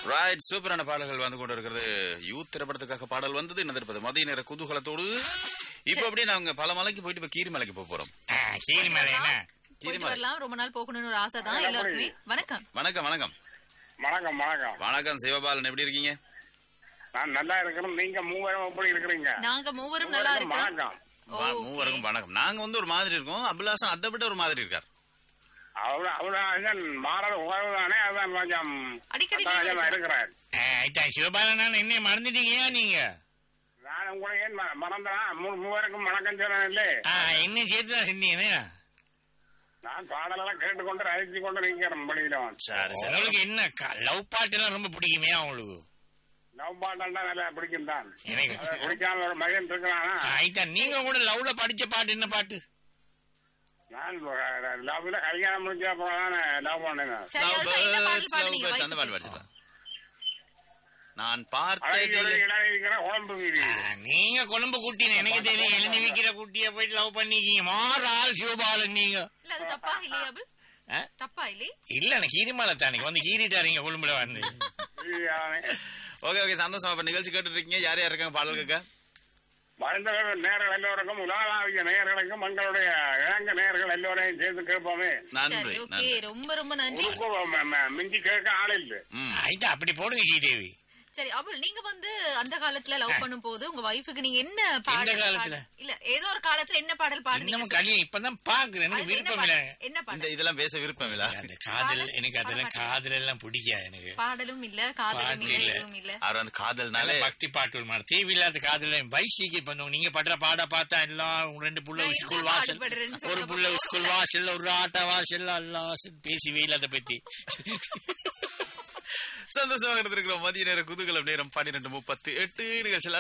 Right சூப்பரான பாடல்கள் வந்து கொண்டு இருக்கிறது யூத் திரைப்படத்துக்காக பாடல் வந்தது நந்திருப்பது மதிய நேர குதூகலத்தோடு இப்ப அப்படியே நாங்க பல மலைக்கு போயிட்டு இப்ப கீரிமலைக்கு போக போறோம் ஆ, கீரிமலை என்ன போயிட்டு கீரிமலை வரலாம் ரொம்ப நாள் போகணும்னு ஒரு ஆசை தான் எல்லாருக்குமே வணக்கம் வணக்கம் வணக்கம் வணக்கம் வணக்கம் வணக்கம் சிவபாலன் எப்படி இருக்கீங்க நான் நல்லா இருக்கிறேன் நீங்க மூவரும் எப்படி இருக்கிறீங்க நாங்க மூவரும் நல்லா மூவருக்கும் இருக்கிறோம் வணக்கம் வா- Okay. மூவருக்கும் வணக்கம் நாங்க வந்து ஒரு மாதிரி இருக்கோம் அபிலாசன் அதை விட ஒரு மாதிரி இருக்கார் அவ்வளவு அவ்வளவு மாறது உறவு தானே அதான் கொஞ்சம் அடிக்கடி leave கொஞ்சமா எடுக்கிறோம். இருக்கிறேன் ஆ, இதான் சிவபாலன் என்ன மறந்துட்டீங்க நீங்க நான் உங்களை ஏன் ம- மறந்தேனா மூ- மூவருக்கும் வணக்கம் சொன்னேன் இல்லே ஆ, என்ன சேர்த்து தான் சொன்னீங்க நான் பாடலெல்லாம் கேட்டுக்கொண்டு ரசிச்சு கொண்டு நிக்கிறேன் வெளியில சரி சரி உங்களுக்கு என்ன லவ் பாட்டு எல்லாம் ரொம்ப பிடிக்குமே உங்களுக்கு லவ் பாட்டா நல்லா பிடிக்கும் தான் எனக்கு அதை பிடிக்காம ஒரு மகன் இருக்கிறானா ஆ, இதான் நீங்க கூட லவ்ல படிச்ச பாட்டு என்ன பாட்டு நான் லவ்ல கல்யாணம் முடிஞ்ச அப்புறம் தான் லவ் பண்ணேன் சரி Love அதுதான் என்ன பாடல் birds, பாடுனீங்க love birds, அந்த பாட்டு வயசுக்கு? படிச்சுதான் நான் அழகியோட பார்த்ததில்லை இளைஞர் குழம்பு வீதி ஆ, நீங்க கொழும்பு குட்டின எனக்கு தெரியும் எழுதி வைக்கிற குட்டிய போயிட்டு லவ் பண்ணிக்கீங்க மாறால் சிவபாலன் நீங்க இல்ல அது தப்பா இல்லையா அபுல் ஆ? தப்பா இல்லே இல்ல எனக்கு கீரிமலை தானே வந்து கீறிட்டாருங்க கொழும்புல வந்து ஓகே ஓகே சந்தோஷம் அப்ப நிகழ்ச்சி கேட்டுட்டு இருக்கீங்க யார் யார் இருக்காங்க பாடல் கேட்க மருந்தவர் நேர்கள் எல்லோருக்கும் உலகளாவிய நேர்களுக்கும் எங்களுடைய இளங்க நேர்கள் எல்லோரையும் சேர்த்து கேட்போமே நன்றி சரி ஓகே நன்றி ரொம்ப ரொம்ப நன்றி உருக்கு ம- ம- மிஞ்சி கேட்க ஆள் இல்லை ம் ஆயிட்டா அப்படி போடுங்க ஸ்ரீதேவி சரி அபுல் நீங்க வந்து அந்த காலத்துல லவ் பண்ணும் போது உங்க வைஃபுக்கு நீங்க என்ன பாடல் காலத்துல? பாடு- இல்ல ஏதோ ஒரு காலத்துல என்ன பாடல் பாடுனீங்க இன்னமும் கல்யாணம் இப்பதான் பாக்குறேன் எனக்கு அது என்ன விருப்பம் இல்ல பாடல்? என்ன இந்த பாடல் இதெல்லாம் பேச விருப்பம் இல்ல அந்த காதல் பாடல்? எனக்கு அதெல்லாம் பாட காதல் எல்லாம் பிடிக்காது எனக்கு பாடலும் இல்ல காதலும் பாட்டு இல்ல இல்ல. எதுவும் இல்ல அவர் வந்து காதல்னாலே நல்ல பக்தி பாட்டு மாதிரி தேவையில்லாத காதல் வயசுக்கு பண்ணுவோம் நீங்க படுற பாட பார்த்தா எல்லாம் உங்க ரெண்டு புள்ள நான் ஸ்கூல் என்ன வாசல் பாடுபடுறேன்னு ஒரு சொல்ல புள்ள போறோம். ஸ்கூல் வாசல் ஒரு ஆட்ட வாசல் எல்லாம் பேசி அதை பத்தி சந்தோஷமாக இருந்திருக்கிறோம் மதிய நேர குதூகலம் நேரம் பன்னிரெண்டு முப்பத்தி எட்டு நிகழ்ச்சியில்